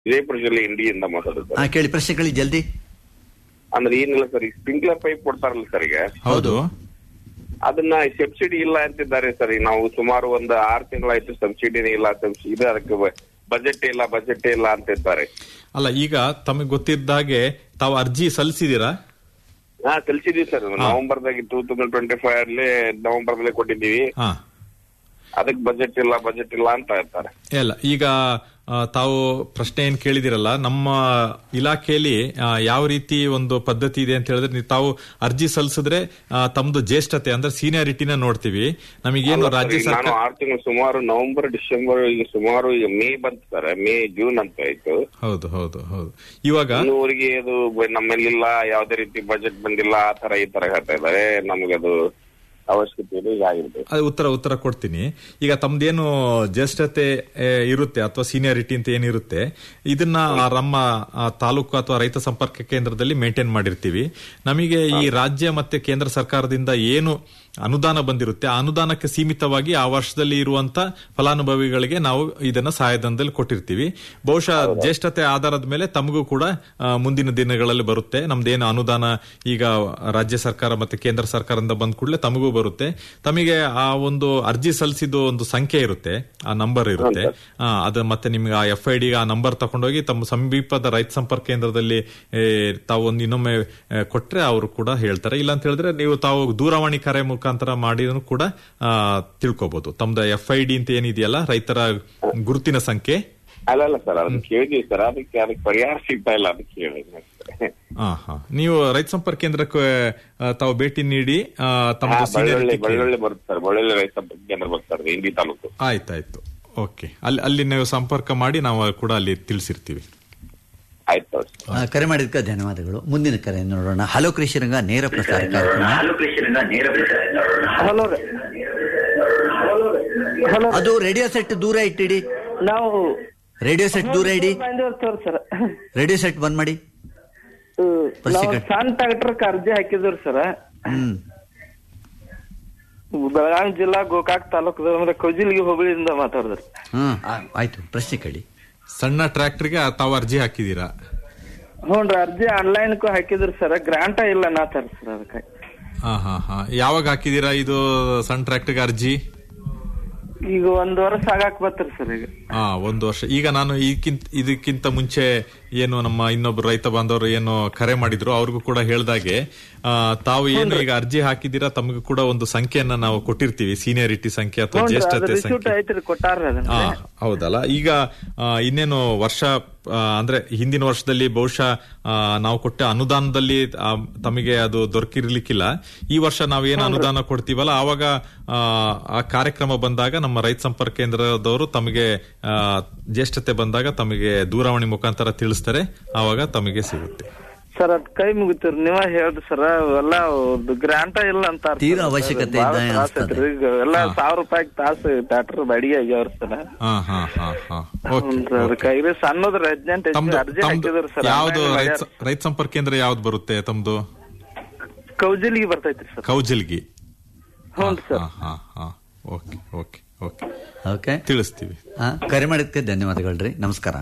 ವಿಜಯಪುರ ಜಿಲ್ಲೆ ಇಂಡಿಯಿಂದ ಮಾತಾಡೋದು ಹಾ ಸರ್ ಕೇಳಿ ಪ್ರಶ್ನೆ ಕೇಳಿ ಜಲ್ದಿ ಅಂದ್ರೆ ಏನಿಲ್ಲ ಸರ್ ಈ ಸ್ಪ್ರಿಂಕ್ಲರ್ ಪೈಪ್ ಕೊಡ್ತಾರಲ್ಲ ಸರ್ ಈಗ ಹೌದು ಅದನ್ನ ಸಬ್ಸಿಡಿ ಇಲ್ಲ ಅಂತಿದ್ದಾರೆ ಸರ್ ಈಗ ನಾವು ಸುಮಾರು ಒಂದು ಆರು ತಿಂಗಳಾಯ್ತು ಸಬ್ಸಿಡಿನೇ ಇಲ್ಲ subs- ಇದು ಅದಕ್ಕೆ ಬಜೆಟ್ ಇಲ್ಲ ಬಜೆಟ್ ಇಲ್ಲ ಅಂತಿದ್ದಾರೆ ಅಲ್ಲ ಈಗ ತಮಗೆ ಗೊತ್ತಿದ್ದ ಹಾಗೆ ತಾವು ಅರ್ಜಿ ಸಲ್ಲಿಸಿದೀರಾ ಹಾ ಕಲ್ಸಿದೀವಿ ಸರ್ ನವೆಂಬರ್ದಾಗ ಟೂ ತೌಸಂಡ್ ಟ್ವೆಂಟಿ ಫೈವ್ ಅಲ್ಲಿ ನವೆಂಬರ್ ದಲ್ಲಿ ಕೊಟ್ಟಿದ್ದೀವಿ ಹಾ ಅದಕ್ಕೆ ಬಜೆಟ್ ಇಲ್ಲ ಬಜೆಟ್ ಇಲ್ಲ ಅಂತ ಹೇಳ್ತಾರೆ ಇಲ್ಲ ಈಗ ಆ, ತಾವು ಪ್ರಶ್ನೆ ಏನ್ ಕೇಳಿದಿರಲ್ಲ ನಮ್ಮ ಇಲಾಖೆಯಲ್ಲಿ ಆ, ಯಾವ ರೀತಿ ಒಂದು ಪದ್ಧತಿ ಇದೆ ಅಂತ ಹೇಳಿದ್ರೆ ನೀವು ತಾವು ಅರ್ಜಿ ಸಲ್ಲಿಸಿದ್ರೆ ಆ, ತಮ್ದು ಜ್ಯೇಷ್ಠತೆ ಅಂದ್ರೆ ಸೀನಿಯಾರಿಟಿನ ನೋಡ್ತೀವಿ ನಮಗೇನು ಅಲ್ಲ sir, ರಾಜ್ಯ ಈಗ ನಾನು ಸರ್ಕಾರ ಆರು ತಿಂಗಳು ಸುಮಾರು ನವೆಂಬರ್ ಡಿಸೆಂಬರ್ ಈಗ ಸುಮಾರು ಈಗ ಮೇ ಬಂತು ಸರ್ ಮೇ ಜೂನ್ ಅಂತ ಆಯ್ತು ಹೌದು ಹೌದು ಹೌದು ಇವಾಗ ಇನ್ನೂವರೆಗೆ ಅದು ಬ- ನಮ್ಮಲ್ಲಿಲ್ಲ ಯಾವ್ದೇ ರೀತಿ ಬಜೆಟ್ ಬಂದಿಲ್ಲ ಆ ತರ ಈ ತರ ಹೇಳ್ತಾ ಇದ್ದಾರೆ ನಮ್ಗೆ ಅದು ಅವಶ್ಯಕತೆ ಇದೆ ಈಗ ಆಗಿರ್ಬೇಕು ಅದು ಉತ್ತರ ಉತ್ತರ ಕೊಡ್ತೀನಿ ಈಗ ತಮ್ದೇನು ಜ್ಯೇಷ್ಠತೆ ಆ, ಇರುತ್ತೆ ಅಥವಾ ಸೀನಿಯಾರಿಟಿ ಅಂತ ಏನಿರುತ್ತೆ ಇದನ್ನ ಆ ನಮ್ಮ ಆ, ತಾಲೂಕು ಅಥವಾ ರೈತ ಸಂಪರ್ಕ ಕೇಂದ್ರದಲ್ಲಿ ಮೇಂಟೈನ್ ಮಾಡಿರ್ತೀವಿ ನಮಗೆ ಈ ರಾಜ್ಯ ಮತ್ತೆ ಕೇಂದ್ರ ಸರ್ಕಾರದಿಂದ ಏನು ಅನುದಾನ ಬಂದಿರುತ್ತೆ ಆ ಅನುದಾನಕ್ಕೆ ಸೀಮಿತವಾಗಿ ಆ ವರ್ಷದಲ್ಲಿ ಇರುವಂತ ಫಲಾನುಭವಿಗಳಿಗೆ ನಾವು ಇದನ್ನ ಸಹಾಯಧನದಲ್ಲಿ ಕೊಟ್ಟಿರ್ತೀವಿ ಬಹುಶಃ ಜ್ಯೇಷ್ಠತೆ ಆಧಾರದ ಮೇಲೆ ತಮಗೂ ಕೂಡ ಆ, ಮುಂದಿನ ದಿನಗಳಲ್ಲಿ ಬರುತ್ತೆ ನಮ್ದೇನು ಅನುದಾನ ಈಗ ರಾಜ್ಯ ಸರ್ಕಾರ ಮತ್ತೆ ಕೇಂದ್ರ ಸರ್ಕಾರದಿಂದ ಬಂದ ಕೂಡಲೇ ತಮಗೂ ಬರುತ್ತೆ ತಮಗೆ ಆ ಒಂದು ಅರ್ಜಿ ಸಲ್ಲಿಸಿದ ಒಂದು ಸಂಖ್ಯೆ ಇರುತ್ತೆ ಆ ನಂಬರ್ ಇರುತ್ತೆ ಆ, ಅದು ಮತ್ತೆ ನಿಮ್ಗೆ ಆ ಎಫ್ ಐ ಡಿ ಆ ನಂಬರ್ ತಗೊಂಡೋಗಿ ತಮ್ಮ ಸಮೀಪದ ರೈತ ಸಂಪರ್ಕ ಕೇಂದ್ರದಲ್ಲಿ ಏ, ತಾವು ಒಂದು ಇನ್ನೊಮ್ಮೆ ಆ, ಕೊಟ್ರೆ ಅವರು ಕೂಡ ಹೇಳ್ತಾರೆ ಇಲ್ಲ ಅಂತ ಹೇಳಿದ್ರೆ ನೀವು ತಾವು ದೂರವಾಣಿ ಕರೆ ಮುಖಾಂತರ ಮಾಡಿದ್ರು ಕೂಡ ಆ, ತಿಳ್ಕೊಬಹುದು ತಮ್ದು ಎಫ್ ಐ ಡಿ ಅಂತ ಏನಿದೆಯಲ್ಲ ರೈತರ ಗುರುತಿನ ಸಂಖ್ಯೆ ಅಲ್ಲ ಅಲ್ಲ ಸರ್ ಅದನ್ನ ಕೇಳಿದೀವಿ ಸರ್ ಅದಕ್ಕೆ ಅದಕ್ಕೆ ಪರಿಹಾರ ಸಿಗ್ತಾ ಇಲ್ಲ ಅದಕ್ಕೆ ಕೇಳಿದ್ವಿ ಹಾ ಹಾ ನೀವು ರೈತ ಸಂಪರ್ಕ ಕೇಂದ್ರಕ್ಕೆ ಆ, ತಾವು ಭೇಟಿ ನೀಡಿ ಆ, ತಮ್ಮ ಹಾ, ಬಳ್ಳೊಳ್ಳಿ seniority ಕೇಳಿ. ಬಳ್ಳೊಳ್ಳಿ ಬರುತ್ತೆ ಸರ್ ಬಳ್ಳೊಳ್ಳಿ ರೈತ ಸಂಪರ್ಕ ಕೇಂದ್ರ ಬರ್ತಾರೆ ಇಂಡಿ ತಾಲೂಕು ಆಯ್ತಾಯ್ತು ಓಕೆ ಅಲ್ಲಿ ಅಲ್ಲಿ ನೀವು ಸಂಪರ್ಕ ಮಾಡಿ ನಾವು ಕೂಡ ಅಲ್ಲಿ ತಿಳಿಸಿರ್ತೀವಿ ಆಯ್ತು ಸರ್ ಆ, ಕರೆ ಮಾಡಿದ್ದಕ್ಕೆ ಧನ್ಯವಾದಗಳು ಮುಂದಿನ ಕರೆ ನೋಡೋಣ ಹಲೋ ಕೃಷಿರಂಗ ನೇರ ಪ್ರಸಾರ ಕಾರ್ಯಕ್ರಮ ಹಲೋ ರೀ ಹಲೋ ಅದು ರೇಡಿಯೋ ಸೆಟ್ ದೂರ ಇಟ್ಟಿಡಿ ನಾವು ರೇಡಿಯೋ ಸೆಟ್ ದೂರ ಇಡಿ ಬಂದಿರ್ತೀವ್ರಿ ಸರ್ ರೇಡಿಯೋ ಸೆಟ್ ಬಂದ್ ಮಾಡಿ ಪ್ರಶ್ನೆ ನಾವು ಕೇಳಿ. ಸಣ್ಣ ಟ್ರಾಕ್ಟರ್ಗೆ ಅರ್ಜಿ ಹಾಕಿದ್ರಿ ಸರ್ ಹ್ಮ್ ಬೆಳಗಾವಿ ಜಿಲ್ಲಾ ಗೋಕಾಕ್ ತಾಲೂಕು ಅಂದ್ರೆ ಕೌಜಿಲ್ಗಿ ಹೋಬಳಿಯಿಂದ ಮಾತಾಡಿದ್ರಿ ಹ್ಮ್ ಆ, ಆಯ್ತು ಪ್ರಶ್ನೆ ಕೇಳಿ ಸಣ್ಣ ಟ್ರ್ಯಾಕ್ಟರ್ಗೆ ತಾವು ಅರ್ಜಿ ಹಾಕಿದೀರಾ ಹ್ಞೂನ್ರಿ ಅರ್ಜಿ ಆನ್ಲೈನ್ ಹಾಕಿದ್ರಿ ಸರ್ ಗ್ರಾಂಟ ಇಲ್ಲ ನಾತಾರ ಸರ್ ಅದಕ್ಕೆ ಹಾ ಹಾ ಹಾ ಯಾವಾಗ ಹಾಕಿದೀರಾ ಇದು ಸಣ್ಣ ಟ್ರ್ಯಾಕ್ಟರ್ಗೆ ಅರ್ಜಿ ಈಗ ಒಂದ್ ವರ್ಷ ಆಗಾಕ್ ಬತ್ರಿ ಸರ್ ಈಗ ಹಾ ಒಂದು ವರ್ಷ ಈಗ ನಾನು ಇದಕ್ಕಿಂತ ಇದಕ್ಕಿಂತ ಮುಂಚೆ ಏನು ನಮ್ಮ ಇನ್ನೊಬ್ರು ರೈತ ಬಾಂಧವರು ಏನು ಕರೆ ಮಾಡಿದ್ರು ಅವ್ರಿಗೂ ಕೂಡ ಹೇಳ್ದಾಗೆ ಆ, ತಾವು ಏನು ಈಗ ಅರ್ಜಿ ಹಾಕಿದೀರಾ ತಮಗೂ ಕೂಡ ಒಂದು ಸಂಖ್ಯೆಯನ್ನ ನಾವು ಕೊಟ್ಟಿರ್ತೀವಿ ಸೀನಿಯರಿಟಿ ಸಂಖ್ಯೆ ಅಥವಾ ಹ್ಞೂನ್ರಿ ಅದು ಜ್ಯೇಷ್ಠತೆ ರಿಸೀಟ್ ಸಂಖ್ಯೆ ಐತ್ರಿ ಕೊಟ್ಟಾರ್ರಿ ಅದನ್ನ ಆ, ಹೌದಲ್ಲ ಈಗ ಆ, ಇನ್ನೇನು ವರ್ಷ ಆ, ಅಂದ್ರೆ ಹಿಂದಿನ ವರ್ಷದಲ್ಲಿ ಬಹುಶಃ ಆ, ನಾವು ಕೊಟ್ಟ ಅನುದಾನದಲ್ಲಿ ಆ, ತಮಗೆ ಅದು ದೊರಕಿರ್ಲಿಕ್ಕಿಲ್ಲ ಈ ವರ್ಷ ನಾವೇನು ಅನುದಾನ ಕೊಡ್ತೀವಲ್ಲ ಆವಾಗ ಆ, ಆ ಕಾರ್ಯಕ್ರಮ ಬಂದಾಗ ನಮ್ಮ ರೈತ ಸಂಪರ್ಕ ಕೇಂದ್ರದವರು ತಮಗೆ ಆ, ಜ್ಯೇಷ್ಠತೆ ಬಂದಾಗ ತಮಗೆ ದೂರವಾಣಿ ಮುಖಾಂತರ ತಿಳಿಸ್ತಾರೆ ಆವಾಗ ತಮಗೆ ಸಿಗುತ್ತೆ ಸರ್ ಅದ್ ಕೈ ಮುಗಿತೀರಿ ನೀವ ಹೇಳ್ರಿ ಸರ್ ಎಲ್ಲ ಗ್ರಾಂಟ ಇಲ್ಲ ಅಂತ ತೀರಾ ಅವಶ್ಯಕತೆ ಇದೆ ಅನ್ಸ್ತದೆ. ಈಗ ಎಲ್ಲ ಸಾವಿರ ರೂಪಾಯಿ ತಾಸು ಟ್ರಾಕ್ಟರ್ ಬಾಡಿಗೆ ಆಗ್ಯಾವ್ರಿ ಸರ್ ಹಾ ಹಾ ಹಾ ಹಾ ಓಕೆ ಹ್ಞೂನ್ರಿ ಅದಕ್ಕೆ ಇದು ಸಣ್ಣದ್ರಿ ಹದಿನೆಂಟು ತಮ್ದು ಅರ್ಜಿ ತಮ್ದು ಹಾಕಿದ್ರಿ ಸರ್ ಯಾವ್ದು ಆನ್ಲೈನ್ ರೈತ ಮಾಡ್ಯಾರ. ರೈತ ಸಂಪರ್ಕ ಕೇಂದ್ರ ಯಾವ್ದು ಬರುತ್ತೆ ತಮ್ದು ಕೌಜಿಲ್ಗಿ ಬರ್ತೈತ್ರಿ ಸರ್ ಕೌಜಲ್ಗಿ ಹ್ಞೂ ಸರ್ ಹಾ ಹಾ ಹಾ ಓಕೆ ಓಕೆ ಓಕೆ ಓಕೆ ತಿಳಿಸ್ತೀವಿ ಆ, ಕರೆ ಮಾಡಿದ್ದಕ್ಕೆ ಧನ್ಯವಾದಗಳ್ರಿ ನಮಸ್ಕಾರ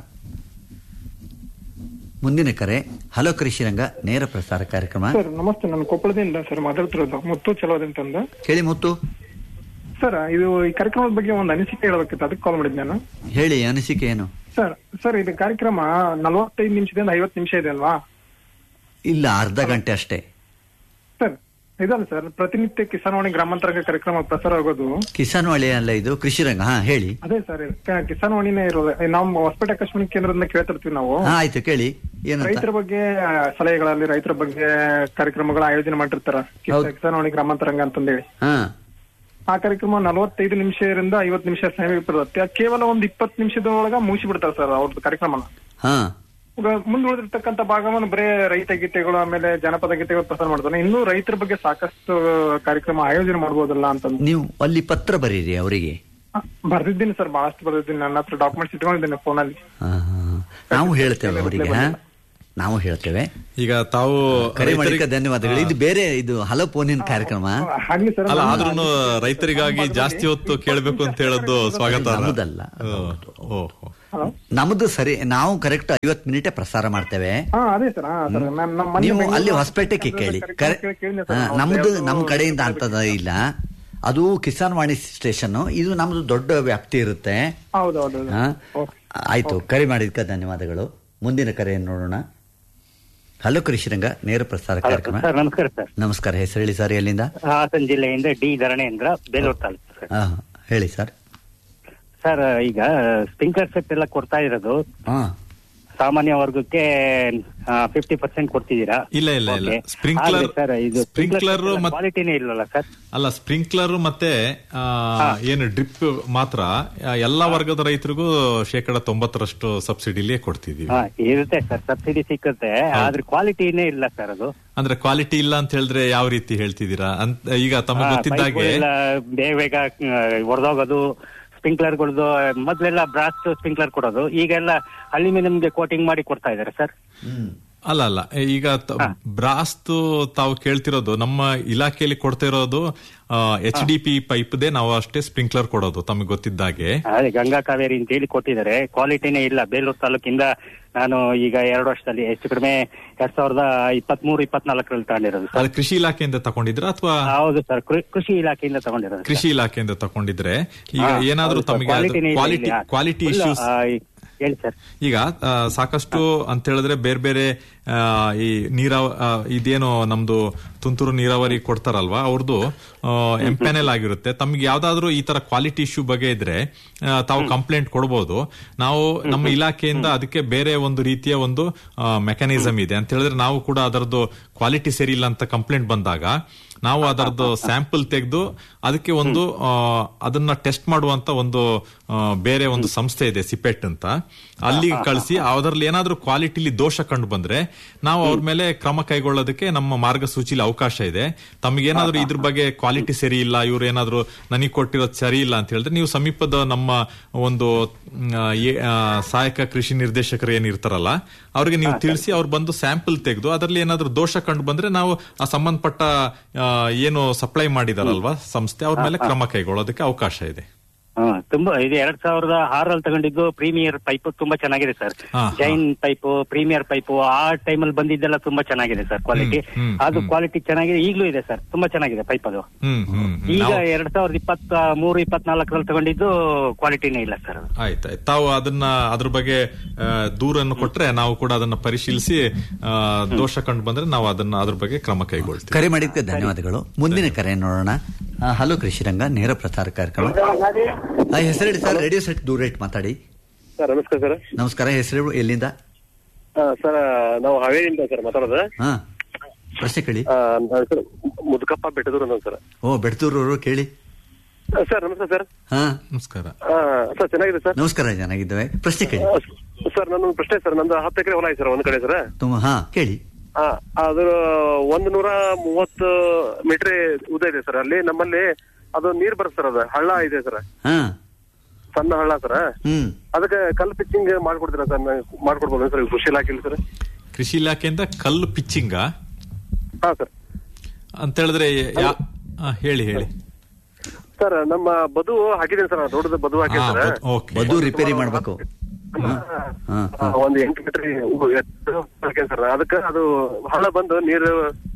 ಮುಂದಿನ ಕರೆ ಹಲೋ ಕೃಷಿರಂಗ ನೇರ ಪ್ರಸಾರ ಕಾರ್ಯಕ್ರಮ ಸರ್ ನಮಸ್ತೆ ನಾನು ಕೊಪ್ಪಳದಿಂದ ಸರ್ ಮಾತಾಡ್ತಿರೋದು ಮುತ್ತು ಚಲೋದಿಂತಂದ ಕೇಳಿ ಮುತ್ತು ಸರ್ ಇದು ಈ ಕಾರ್ಯಕ್ರಮದ ಬಗ್ಗೆ ಒಂದು ಅನಿಸಿಕೆ ಹೇಳಬೇಕಿತ್ತು ಅದಕ್ಕೆ ಕಾಲ್ ಮಾಡಿದ್ದೆ ನಾನು ಹೇಳಿ ಅನಿಸಿಕೆ ಏನು ಸರ್ ಸರ್ ಇದು ಕಾರ್ಯಕ್ರಮ ನಲವತ್ತೈದು ನಿಮಿಷದಿಂದ ಐವತ್ತು ನಿಮಿಷ ಇದೆ ಅಲ್ವಾ ಇಲ್ಲ ಅರ್ಧ ಗಂಟೆ ಅಷ್ಟೇ ಸರ್ ಇದಲ್ಲ ಸರ್ ಪ್ರತಿನಿತ್ಯ ಕಿಸಾನ್ವಾಣಿ ಗ್ರಾಮಾಂತರ ಕಾರ್ಯಕ್ರಮ ಪ್ರಸಾರ ಆಗೋದು ಕಿಸಾನ್ ವಾಣಿ ಅಲ್ಲ ಇದು ಕೃಷಿರಂಗ ಹಾ ಹೇಳಿ ಅದೇ ಸರ್ ಕ- ಕಿಸಾನ್ವಾಣಿನೇ ಇರೋದು ನಮ್ಮ ಹೊಸಪೇಟೆ ಆಕಾಶವಾಣಿ ಕೇಂದ್ರದಿಂದ ಕೇಳ್ತಿರ್ತೀವಿ ನಾವು ಹಾ ಆಯ್ತು ಕೇಳಿ ಏನಂತ ರೈತರ ಬಗ್ಗೆ ಆ, ಸಲಹೆಗಳಲ್ಲಿ ರೈತರ ಬಗ್ಗೆ ಕಾರ್ಯಕ್ರಮಗಳ ಆಯೋಜನೆ ಮಾಡಿರ್ತಾರ ಕಿಸ- ಹೌದು. ಕಿಸಾನ್ವಾಣಿ ಗ್ರಾಮಾಂತರಂಗ ಅಂತಂದೇಳಿ ಹಾ ಆ ಕಾರ್ಯಕ್ರಮ ನಲವತ್ತೈದು ನಿಮಿಷದಿಂದ ಐವತ್ತು ನಿಮಿಷ ಸಮೀಪ ಇರುತ್ತೆ ಕೇವಲ ಒಂದು ಇಪ್ಪತ್ತು ನಿಮಿಷದೊಳಗ ಮುಗಿಸಿ ಬಿಡ್ತಾರೆ ಸರ್ ಅವ್ರದ್ದು ಕಾರ್ಯಕ್ರಮನ ಹಾ ಈಗ ಮುಂದೆ ಉಳಿದಿರ್ತಕ್ಕಂಥ ಭಾಗವನ್ನು ಬರೇ ರೈತ ಗೀತೆಗಳು ಆಮೇಲೆ ಜನಪದ ಗೀತೆಗಳು ಪ್ರಸಾರ ಮಾಡ್ತಾನೆ ಇನ್ನೂ ರೈತರ ಬಗ್ಗೆ ಸಾಕಷ್ಟು ಕಾರ್ಯಕ್ರಮ ಆಯೋಜನೆ ಮಾಡ್ಬೋದಲ್ಲ ಅಂತ ನೀವು ಅಲ್ಲಿ ಪತ್ರ ಬರೀರಿ ಅವರಿಗೆ ಬರ್ದಿದ್ದೀನಿ ಸರ್ ಬಹಳಷ್ಟು ಬರ್ದಿದ್ದೀನಿ ನನ್ನ ಹತ್ರ ಡಾಕ್ಯುಮೆಂಟ್ಸ್ ಇಟ್ಕೊಂಡಿದ್ದೀನಿ ಫೋನಲ್ಲಿ ಹಾ, ಹಾ, ಹಾ. ನಾವು ಹೇಳ್ತೇವೆ ಅವರಿಗೆ ಹಾ ನಾವು ಹೇಳ್ತೇವೆ ಈಗ ತಾವು ಕರೆ ಮಾಡಿಕ ರೈತರಿಗೆ- ಧನ್ಯವಾದಗಳು ಇದು ಬೇರೆ ಇದು ಹಲೋ ಫೋನಿನ ಕಾರ್ಯಕ್ರಮ ಆಗ್ಲಿ ಸರ್ ಅಲ್ಲ ಆದ್ರೂ ರೈತರಿಗಾಗಿ ಜಾಸ್ತಿ ಹೊತ್ತು ಕೇಳಬೇಕು ಅಂತ ಹೇಳೋದು ಸ್ವಾಗತ ನಮ್ಮದಲ್ಲ. ಓಹೋ ನಮ್ದು ಸರಿ ನಾವು ಕರೆಕ್ಟ್ ಐವತ್ ಮಿನಿಟೇ ಪ್ರಸಾರ ಮಾಡ್ತೇವೆ ಹಾ ಅದೇ ಸರ್ ಹಾ ಸರ್ ನಾನ್- ನಮ್ಮ ಮೊನ್ನೆ ನೀವು ಬೆಂಗಳೂರು- ಅಲ್ಲಿ ಹೊಸಪೇಟೆಗೆ ಕೇಳಿ ಕರೆ ಕೇಳಿ- ಕೇಳಿದ್ದೆ ಹಾ, ಸರ್ ನಾವು. ನಮ್ದು ಯಾವ್ದು- ನಮ್ಮ ಕಡೆಯಿಂದ ಅಂತದ ಇಲ್ಲ ಅದು ಕಿಸಾನ್ ವಾಣಿ ಸ್ಟೇಷನ್ ಇದು ನಮ್ದು ದೊಡ್ಡ ವ್ಯಾಪ್ತಿ ಇರುತ್ತೆ ಹೌದು ಹೌದು ಹೌದು. ಹಾ? ಓಕೆ. ಆಯ್ತು ಕರೆ ಮಾಡಿದ್ಕ ಧನ್ಯವಾದಗಳು ಮುಂದಿನ ಕರೆಯನ್ನು ನೋಡೋಣ ಹಲೋ ಕೃಷಿರಂಗ ನೇರ ಪ್ರಸಾರ ಕಾರ್ಯಕ್ರಮ ಸರ್ ನಮಸ್ಕಾರ ಸರ್ ನಮಸ್ಕಾರ ಹೆಸರು ಹೇಳಿ ಸರ್ ಎಲ್ಲಿಂದ ಹಾಸನ ಜಿಲ್ಲೆಯಿಂದ ಡಿ ಧರಣೇಂದ್ರ ಬೇಲೂರು ತಾಲೂಕು ಸರ್ ಹಾ, ಹೇಳಿ ಸರ್ ಸರ್ ಈಗ ಸ್ಪ್ರಿಂಕ್ಲರ್ ಸೆಟ್ ಎಲ್ಲ ಕೊಡ್ತಾ ಇರೋದು ಹಾ ಸಾಮಾನ್ಯ ವರ್ಗಕ್ಕೆ ಫಿಫ್ಟಿ ಪರ್ಸೆಂಟ್ ಕೊಡ್ತಿದ್ದೀರಾ ಇಲ್ಲ, ಇಲ್ಲ, ಇಲ್ಲ. Okay. Sprinkler- ಆದ್ರೆ ಸರ್ ಇದು Sprinkler ಮತ್ತೆ- ಕ್ವಾಲಿಟಿನೇ ಇಲ್ಲಲ್ಲ ಸರ್ ಅಲ್ಲ ಸ್ಪ್ರಿಂಕ್ಲರ್ ಮತ್ತೆ ಆ, ಏನು ಡ್ರಿಪ್ ಮಾತ್ರ ಆ, ಎಲ್ಲಾ ವರ್ಗದ ರೈತರಿಗೂ ಶೇಕಡ ತೊಂಬತ್ತರಷ್ಟು ಸಬ್ಸಿಡಿಲಿ ಕೊಡ್ತಿದೀವಿ ಹಾ ಇರುತ್ತೆ ಸರ್ ಸಬ್ಸಿಡಿ ಸಿಕ್ಕುತ್ತೆ ಆದ್ರೆ ಕ್ವಾಲಿಟಿನೇ ಇಲ್ಲ ಸರ್ ಅದು ಅಂದ್ರೆ ಕ್ವಾಲಿಟಿ ಇಲ್ಲ ಅಂತ ಹೇಳಿದ್ರೆ ಯಾವ ರೀತಿ ಹೇಳ್ತಿದ್ದೀರಾ ಅಂತ ಈಗ ತಮಗೆ ಹಾ, ಗೊತ್ತಿದ್ದಾಗೆ ಪೈಪ್ಗಳೆಲ್ಲ ಬೇಗ ಬೇಗ ಒಡೆದೋಗೋದು ಸ್ಪ್ರಿಂಕ್ಲರ್ಗಳದ್ದು ಮೊದ್ಲೆಲ್ಲ ಬ್ರಾಸ್ ಸ್ಪ್ರಿಂಕ್ಲರ್ ಕೊಡೋದು ಈಗೆಲ್ಲ ಅಲ್ಯೂಮಿನಿಯಂಗೆ ಕೋಟಿಂಗ್ ಮಾಡಿ ಕೊಡ್ತಾ ಇದಾರೆ ಸರ್ ಅಲ್ಲ ಅಲ್ಲ ಈಗ ಬ್ರಾಸ್ತು ತಾವು ಕೇಳ್ತಿರೋದು ನಮ್ಮ ಇಲಾಖೆಯಲ್ಲಿ ಕೊಡ್ತಾ ಇರೋದು ಎಚ್ ಡಿ ಪಿ ಪೈಪ್ದೇ ನಾವು ಅಷ್ಟೇ ಸ್ಪ್ರಿಂಕ್ಲರ್ ಕೊಡೋದು ತಮಗೆ ಗೊತ್ತಿದ್ದಾಗೆ ಅದೇ ಗಂಗಾ ಕಾವೇರಿ ಅಂತ ಹೇಳಿ ಕೊಟ್ಟಿದ್ದಾರೆ ಕ್ವಾಲಿಟಿನೇ ಇಲ್ಲ ಬೇಲೂರು ತಾಲೂಕಿಂದ ನಾನು ಈಗ ಎರಡು ವರ್ಷದಲ್ಲಿ ಹೆಚ್ಚು ಕಡಿಮೆ ಎರಡ್ ಸಾವಿರದ ಇಪ್ಪತ್ತ್ ಮೂರು ಇಪ್ಪತ್ನಾಲ್ಕರಲ್ಲಿ ತಗೊಂಡಿರೋದು ಸರ್ ಅದು ಕೃಷಿ ಇಲಾಖೆಯಿಂದ ತಗೊಂಡಿದ್ರ ಅಥವಾ ಹೌದು ಸರ್ ಕೃ- ಕೃಷಿ ಇಲಾಖೆಯಿಂದ ತಗೊಂಡಿರೋದು ಕೃಷಿ ಇಲಾಖೆಯಿಂದ ತಗೊಂಡಿದ್ರೆ ಈಗ ಹಾ, ಏನಾದ್ರೂ ಹೌದು ಸರ್, ತಮಗೆ qualityನೇ ಇಲ್ಲ ಕ್ವಾಲಿಟಿ ಇಲ್ಲಿ. ಕ್ವಾಲಿಟಿ Full, ಇಶ್ಯೂಸ್ ಆ, ಈ- ಹೇಳಿ ಸರ್ ಈಗ ಆ, ಸಾಕಷ್ಟು ಅಂತ ಹೇಳಿದ್ರೆ ಬೇರೆ ಬೇರೆ ಆ, ಈ ನೀರಾವ ಆ, ಇದೇನು ನಮ್ದು ತುಂತುರು ನೀರಾವರಿ ಕೊಡ್ತಾರಲ್ವಾ ಅವ್ರದ್ದು ಎಂಪ್ಯಾನೆಲ್ ಆಗಿರುತ್ತೆ ತಮ್ಗೆ ಯಾವ್ದಾದ್ರು ಈ ತರ ಕ್ವಾಲಿಟಿ ಇಶ್ಯೂ ಬಗ್ಗೆ ಇದ್ರೆ ಆ, ತಾವು ಕಂಪ್ಲೇಂಟ್ ಕೊಡಬಹುದು ನಾವು ನಮ್ಮ ಇಲಾಖೆಯಿಂದ ಅದಕ್ಕೆ ಬೇರೆ ಒಂದು ರೀತಿಯ ಒಂದು ಮೆಕ್ಯಾನಿಸಮ್ ಇದೆ ಅಂತ ಹೇಳಿದ್ರೆ ನಾವು ಕೂಡ ಅದರದ್ದು ಕ್ವಾಲಿಟಿ ಸರಿ ಇಲ್ಲ ಅಂತ ಕಂಪ್ಲೇಂಟ್ ಬಂದಾಗ ನಾವು ಅದರದ್ದು ಸ್ಯಾಂಪಲ್ ತೆಗೆದು ಅದಕ್ಕೆ ಒಂದು ಆ, ಅದನ್ನ ಟೆಸ್ಟ್ ಮಾಡುವಂತ ಒಂದು ಆ, ಬೇರೆ ಒಂದು ಸಂಸ್ಥೆ ಇದೆ ಸಿಪೆಟ್ ಅಂತ ಅಲ್ಲಿ ಕಳಿಸಿ ಅದರಲ್ಲಿ ಏನಾದ್ರೂ ಕ್ವಾಲಿಟಿಲಿ ದೋಷ ಕಂಡು ಬಂದ್ರೆ ನಾವು ಅವ್ರ ಮೇಲೆ ಕ್ರಮ ಕೈಗೊಳ್ಳೋದಕ್ಕೆ ನಮ್ಮ ಮಾರ್ಗಸೂಚಿಲಿ ಅವಕಾಶ ಇದೆ ತಮಗೇನಾದ್ರೂ ಇದ್ರ ಬಗ್ಗೆ ಕ್ವಾಲಿಟಿ ಸರಿ ಇಲ್ಲ ಇವ್ರು ಏನಾದ್ರೂ ನನಗೆ ಕೊಟ್ಟಿರೋದು ಸರಿ ಇಲ್ಲ ಅಂತ ಹೇಳಿದ್ರೆ ನೀವು ಸಮೀಪದ ನಮ್ಮ ಒಂದು ಮ್, ಆ, ಏ- ಆ, ಸಹಾಯಕ ಕೃಷಿ ನಿರ್ದೇಶಕರು ಏನಿರ್ತಾರಲ್ಲ ಅವ್ರಿಗೆ ನೀವು ತಿಳಿಸಿ ಅವ್ರು ಬಂದು ಸ್ಯಾಂಪಲ್ ತೆಗೆದು ಅದರಲ್ಲಿ ಏನಾದ್ರೂ ದೋಷ ಕಂಡು ಬಂದ್ರೆ ನಾವು ಆ ಸಂಬಂಧಪಟ್ಟ ಆ, ಏನು ಸಪ್ಲೈ ಮಾಡಿದಾರಲ್ವಾ ಸಂಸ್ಥೆ ಅವ್ರ ಮೇಲೆ ಕ್ರಮ ಕೈಗೊಳ್ಳೋದಕ್ಕೆ ಅವಕಾಶ ಇದೆ ಹಾ, ತುಂಬಾ ಇದು ಎರಡ್ ಸಾವಿರದ ಆರಲ್ಲಿ ತಗೊಂಡಿದ್ದು ಪ್ರೀಮಿಯರ್ ಪೈಪ್ ತುಂಬಾ ಚೆನ್ನಾಗಿದೆ ಸರ್ ಹಾ, ಜೈನ್ ಪೈಪ್ ಪ್ರೀಮಿಯರ್ ಪೈಪ್ ಆ ಟೈಮಲ್ಲಿ ಬಂದಿದ್ದೆಲ್ಲ ತುಂಬಾ ಚೆನ್ನಾಗಿದೆ ಸರ್ ಕ್ವಾಲಿಟಿ ಹ್ಮ್, ಹ್ಮ್, ಅದು ಹ್ಮ್. ಕ್ವಾಲಿಟಿ ಚೆನ್ನಾಗಿದೆ ಈಗಲೂ ಇದೆ ಸರ್ ತುಂಬಾ ಚೆನ್ನಾಗಿದೆ ಪೈಪ್ ಅದು ಹ್ಮ್ ಹ್ಮ್ ಹ್ಮ್. ಈಗ ನಾವು- ಎರಡ್ ಸಾವಿರದ ಇಪ್ಪತ್ತ ಮೂರು ಇಪ್ಪತ್ನಾಲ್ಕರಲ್ಲಿ ತಗೊಂಡಿದ್ದು ಕ್ವಾಲಿಟಿನೇ ಇಲ್ಲ ಸರ್ ಅದು ಆಯ್ತಾಯ್ತು ತಾವು ಅದನ್ನ ಅದ್ರ ಬಗ್ಗೆ ಆ, ದೂರನ್ನು ಕೊಟ್ರೆ ನಾವು ಕೂಡ ಅದನ್ನ ಪರಿಶೀಲಿಸಿ ಆ, ದೋಷ ಕಂಡು ಬಂದ್ರೆ ನಾವು ಅದನ್ನ ಅದ್ರ ಬಗ್ಗೆ ಕ್ರಮ ಕೈಗೊಳ್ತೀವಿ ಕರೆ ಮಾಡಿದ್ದಕ್ಕೆ ಧನ್ಯವಾದಗಳು ಮುಂದಿನ ಕರೆ ನೋಡೋಣ ಆ, ಹಲೋ ಕೃಷಿರಂಗ ನೇರ ಪ್ರಸಾರ ಕಾರ್ಯಕ್ರಮ ಆ, ಹೆಸರೇಳಿ ಸರ್ ರೇಡಿಯೋ ಸೆಟ್ ದೂರ ಇಟ್ಟು ಮಾತಾಡಿ ಸರ್ ನಮಸ್ಕಾರ ಸರ್ ನಮಸ್ಕಾರ ಹೆಸರು ಎಲ್ಲಿಂದ ಆ, ಸರ್ ನಾವು ಹಾವೇರಿಯಿಂದ ಸರ್ ಮಾತಾಡೋದು ಹಾ ಪ್ರಶ್ನೆ ಕೇಳಿ ಆ, ನಾನ್ ಸರ್ ಮುದುಕಪ್ಪ ಬೆಟ್ಟದೂರು ಅನ್ನೋದು ಸರ್ ಓ ಬೆಡ್ತೂರವರು ಕೇಳಿ ಆ, ಸರ್ ನಮಸ್ಕಾರ ಸರ್ ಹಾ ನಮಸ್ಕಾರ ಆ, ಸರ್ ಚೆನ್ನಾಗಿದೆ ಸರ್ ನಮಸ್ಕಾರ ಚೆನ್ನಾಗಿದ್ದೇವೆ ಪ್ರಶ್ನೆ ಕೇಳಿ ಆ, ಸರ್ ನನ್ನೊಂದು ಪ್ರಶ್ನೆ ಸರ್ ನಂದು ಹತ್ತು ಎಕರೆ ಹೊಲ ಇದೆ ಸರ್ ಒಂದ್ ಕಡೆ ಸರ್ ತುಂಬ ಹಾ ಕೇಳಿ ಆ, ಅದು ಒಂದ್ ನೂರ ಮೂವತ್ತು ಮೀಟರ್ ಉದ್ದ ಇದೆ ಸರ್ ಅಲ್ಲಿ ನಮ್ಮಲ್ಲಿ ಅದು ನೀರ್ ಬರುತ್ತೆ ಸರ್ ಅದು ಹಳ್ಳ ಇದೆ ಸರ್ ಹಾ ಸಣ್ಣ ಹಳ್ಳ ಸರ್ ಹ್ಮ್ ಅದಕ್ಕೆ ಕಲ್ ಪಿಚ್ಚಿಂಗ್ ಮಾಡ್ಕೊಡ್ತೀರಾ ಸರ್ ಮಾಡ್ಕೊಡ್ಬೋದು ಸರ್ ಕೃಷಿ ಇಲಾಖೆಯಲ್ಲಿ ಸರ್ ಕೃಷಿ ಇಲಾಖೆಯಿಂದ ಕಲ್ಲು ಪಿಚ್ಚಿಂಗ ಹಾ ಸರ್ ಅಂತ ಹೇಳಿದ್ರೆ ಯಾ- ಆ, ಹೇಳಿ ಹೇಳಿ ಸರ್ ನಮ್ಮ ಬದು ಹಾಕಿದ್ದೀನಿ ಸರ್ ದೊಡ್ಡದು ಬದು ಹಾಕಿದ್ದೀನಿ ಹಾ, ಸರ್ ಬದ್- ಓಕೆ ಬದು ರಿಪೇರಿ ಮಾಡ್ಬೇಕು ಹಾ ಹಾ ಆ, ಒಂದ್ ಎಂಟು ಮೀಟರ್ ಸರ್ ಅದಕ್ಕೆ ಅದು ಹಳ್ಳ ಬಂದು ನೀರು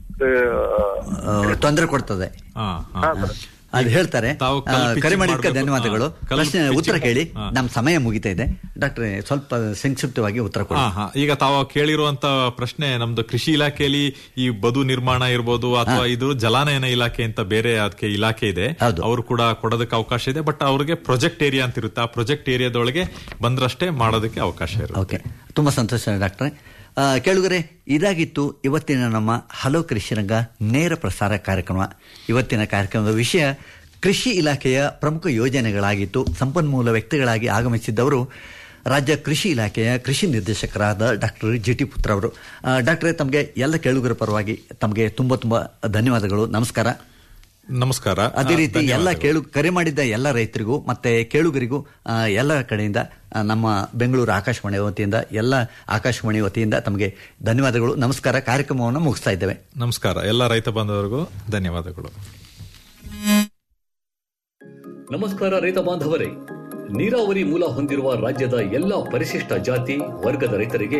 ಆ, ತೊಂದರೆ ಕೊಡ್ತದೆ ಹಾ, ಹಾ. ಹಾ, ಸರ್. ಅದು ಹೇಳ್ತಾರೆ ತಾವು ಆ, ಕಲ್ಲು ಕರೆ pitching ಮಾಡಿದ್ದಕ್ಕೆ ಮಾಡ್ಬೇಕು. ಧನ್ಯವಾದಗಳು ಹಾ, ಕಲ್ಲು ಪ್ರಶ್ನೆ pitching. ಉತ್ತರ ಕೇಳಿ ಹಾ. ನಮ್ಮ ಸಮಯ ಮುಗಿತಾ ಇದೆ ಡಾಕ್ಟ್ರೆ ಸ್ವಲ್ಪ ಸಂಕ್ಷಿಪ್ತವಾಗಿ ಉತ್ತರ ಕೊಡಿ ಹಾ, ಹಾ. ಈಗ ತಾವು ಕೇಳಿರುವಂತ ಪ್ರಶ್ನೆ ನಮ್ದು ಕೃಷಿ ಇಲಾಖೆಯಲ್ಲಿ ಈ ಬದು ನಿರ್ಮಾಣ ಇರ್ಬೋದು ಅಥವಾ ಇದು ಜಲಾನಯನ ಇಲಾಖೆ ಅಂತ ಬೇರೆ ಅದಕ್ಕೆ ಇಲಾಖೆ ಇದೆ ಹೌದು. ಅವರು ಕೂಡ ಕೊಡೋದಕ್ಕೆ ಅವಕಾಶ ಇದೆ ಬಟ್ ಅವ್ರಿಗೆ ಪ್ರಾಜೆಕ್ಟ್ ಏರಿಯಾ ಅಂತ ಇರುತ್ತೆ ಆ ಪ್ರಾಜೆಕ್ಟ್ ಏರಿಯಾದೊಳಗೆ ಬಂದ್ರಷ್ಟೇ ಮಾಡೋದಕ್ಕೆ ಅವಕಾಶ ಇರುತ್ತೆ ಓಕೆ ತುಂಬಾ ಸಂತೋಷ ಡಾಕ್ಟ್ರೆ ಆ, ಕೇಳುಗರೆ ಇದಾಗಿತ್ತು ಇವತ್ತಿನ ನಮ್ಮ ಹಲೋ ಕೃಷಿರಂಗ ನೇರ ಪ್ರಸಾರ ಕಾರ್ಯಕ್ರಮ ಇವತ್ತಿನ ಕಾರ್ಯಕ್ರಮದ ವಿಷಯ ಕೃಷಿ ಇಲಾಖೆಯ ಪ್ರಮುಖ ಯೋಜನೆಗಳಾಗಿತ್ತು ಸಂಪನ್ಮೂಲ ವ್ಯಕ್ತಿಗಳಾಗಿ ಆಗಮಿಸಿದ್ದವರು ರಾಜ್ಯ ಕೃಷಿ ಇಲಾಖೆಯ ಕೃಷಿ ನಿರ್ದೇಶಕರಾದ ಡಾಕ್ಟರ್ ಜಿ ಟಿ ಪುತ್ರ ಅವರು ಆ, ಡಾಕ್ಟ್ರೇ ತಮಗೆ ಎಲ್ಲ ಕೇಳುಗರ ಪರವಾಗಿ ತಮಗೆ ತುಂಬ ತುಂಬ ಧನ್ಯವಾದಗಳು ನಮಸ್ಕಾರ ನಮಸ್ಕಾರ ಅದೇ ಆ, ರೀತಿ ಎಲ್ಲ ಧನ್ಯವಾದಗಳು. ಕೇಳು ಕರೆ ಮಾಡಿದ್ದ ಎಲ್ಲ ರೈತರಿಗೂ ಮತ್ತೆ ಕೇಳುಗರಿಗೂ ಆ, ಎಲ್ಲ ಕಡೆಯಿಂದ ಆ, ನಮ್ಮ ಬೆಂಗಳೂರು ಆಕಾಶವಾಣಿ ವತಿಯಿಂದ ಎಲ್ಲ ಆಕಾಶವಾಣಿ ವತಿಯಿಂದ ತಮಗೆ ಧನ್ಯವಾದಗಳು ನಮಸ್ಕಾರ ಕಾರ್ಯಕ್ರಮವನ್ನು ಮುಗಿಸ್ತಾ ಇದ್ದೇವೆ ನಮಸ್ಕಾರ ಎಲ್ಲ ರೈತ ಬಾಂಧವರಿಗೂ ಧನ್ಯವಾದಗಳು ನಮಸ್ಕಾರ ರೈತ ಬಾಂಧವರೇ ನೀರಾವರಿ ಮೂಲ ಹೊಂದಿರುವ ರಾಜ್ಯದ ಎಲ್ಲ ಪರಿಶಿಷ್ಟ ಜಾತಿ ವರ್ಗದ ರೈತರಿಗೆ